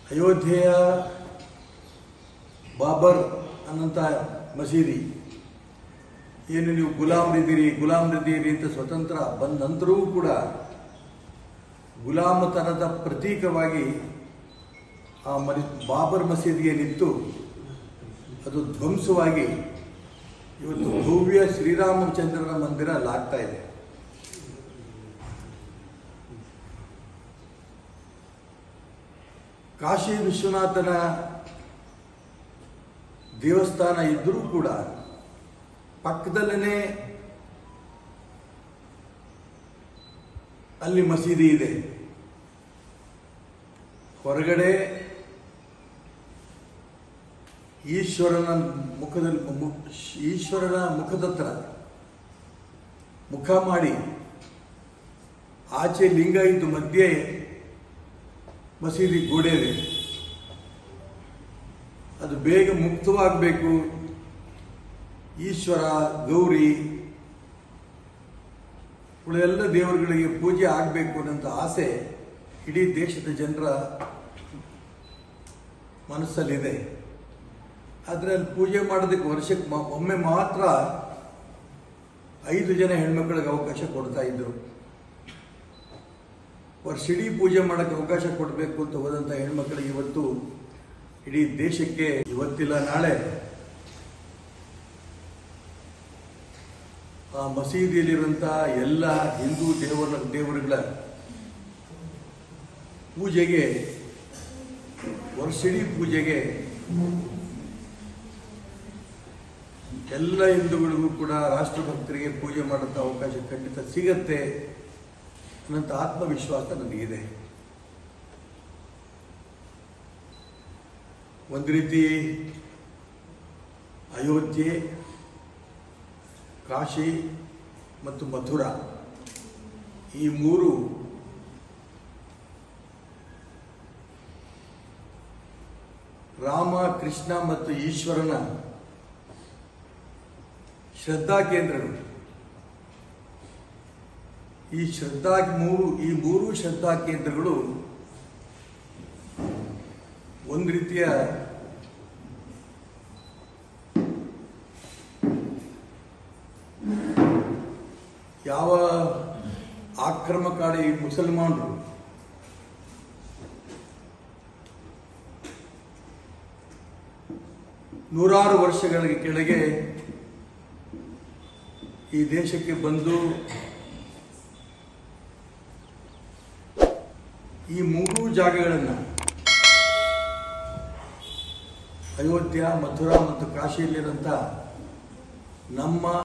ಅಯೋಧ್ಯೆಯ ಬಾಬರ್ ಅನ್ನಂಥ ಮಸೀದಿ ಏನು ನೀವು ಗುಲಾಮ್ರಿದ್ದೀರಿ ಗುಲಾಮ್ರಿದ್ದೀರಿ ಅಂತ ಸ್ವತಂತ್ರ ಬಂದ ನಂತರವೂ ಕೂಡ ಗುಲಾಮತನದ ಪ್ರತೀಕವಾಗಿ ಆ ಮರಿ ಬಾಬರ್ ಮಸೀದಿಗೆ ನಿಂತು ಅದು ಧ್ವಂಸವಾಗಿ ಇವತ್ತು ಭವ್ಯ ಶ್ರೀರಾಮಚಂದ್ರನ ಮಂದಿರ ಅಲ್ಲಾಗ್ತಾ ಇದೆ ಕಾಶಿ ವಿಶ್ವನಾಥನ ದೇವಸ್ಥಾನ ಇದ್ದರೂ ಕೂಡ ಪಕ್ಕದಲ್ಲೇ ಅಲ್ಲಿ ಮಸೀದಿ ಇದೆ ಹೊರಗಡೆ ಈಶ್ವರನ ಮುಖದಲ್ಲಿ ಮು- ಈಶ್ವರನ ಮುಖದತ್ರ ಮುಖ ಮಾಡಿ ಆಚೆ ಲಿಂಗ ಇದ್ದು ಮಧ್ಯೆ ಮಸೀದಿ ಗೋಡೆ ಇದೆ ಅದು ಬೇಗ ಮುಕ್ತವಾಗಬೇಕು ಈಶ್ವರ ಗೌರಿ ಉಳಿದೆಲ್ಲ ದೇವರುಗಳಿಗೆ ಪೂಜೆ ಆಗಬೇಕು ಅನ್ನೋಂಥ ಆಸೆ ಇಡೀ ದೇಶದ ಜನರ ಮನಸ್ಸಲ್ಲಿದೆ ಆದರೆ ಅಲ್ಲಿ ಪೂಜೆ ಮಾಡೋದಕ್ಕೆ ವರ್ಷಕ್ಕೆ ಮ- ಒಮ್ಮೆ ಮಾತ್ರ ಐದು ಜನ ಹೆಣ್ಮಕ್ಳಿಗೆ ಅವಕಾಶ ಕೊಡ್ತಾ ಇದ್ರು ವರ್ಷಿಡೀ ಪೂಜೆ ಮಾಡೋಕ್ಕೆ ಅವಕಾಶ ಕೊಡಬೇಕು ಅಂತ ಹೋದಂಥ ಹೆಣ್ಮಕ್ಳಿಗೆ ಇವತ್ತು ಇಡೀ ದೇಶಕ್ಕೆ ಇವತ್ತಿಲ್ಲ ನಾಳೆ ಆ ಮಸೀದಿಯಲ್ಲಿರುವಂಥ ಎಲ್ಲ ಹಿಂದೂ ದೇವರ ದೇವರುಗಳ ಪೂಜೆಗೆ ವರ್ಷಿಡೀ ಪೂಜೆಗೆ ಎಲ್ಲ ಹಿಂದೂಗಳಿಗೂ ಕೂಡ ರಾಷ್ಟ್ರಭಕ್ತರಿಗೆ ಪೂಜೆ ಮಾಡೋಂಥ ಅವಕಾಶ ಖಂಡಿತ ಸಿಗತ್ತೆ ಅನ್ನೋಂಥ ಆತ್ಮವಿಶ್ವಾಸ ನನಗಿದೆ ಒಂದು ರೀತಿ ಅಯೋಧ್ಯೆ ಕಾಶಿ ಮತ್ತು ಮಥುರಾ ಈ ಮೂರು ರಾಮ ಕೃಷ್ಣ ಮತ್ತು ಈಶ್ವರನ ಶ್ರದ್ಧಾ ಕೇಂದ್ರಗಳು ಈ ಶ್ರದ್ಧಾ ಮೂರು ಈ ಮೂರು ಶ್ರದ್ಧಾ ಕೇಂದ್ರಗಳು ಒಂದು ರೀತಿಯ ಯಾವ ಆಕ್ರಮಕಾರಿ ಮುಸಲ್ಮಾನರು ನೂರಾರು ವರ್ಷಗಳ ಕೆಳಗೆ ಈ ದೇಶಕ್ಕೆ ಬಂದು ಈ ಮೂರೂ ಜಾಗಗಳನ್ನು ಅಯೋಧ್ಯ ಮಥುರಾ ಮತ್ತು ಕಾಶಿಯಲ್ಲಿರುವಂಥ ನಮ್ಮ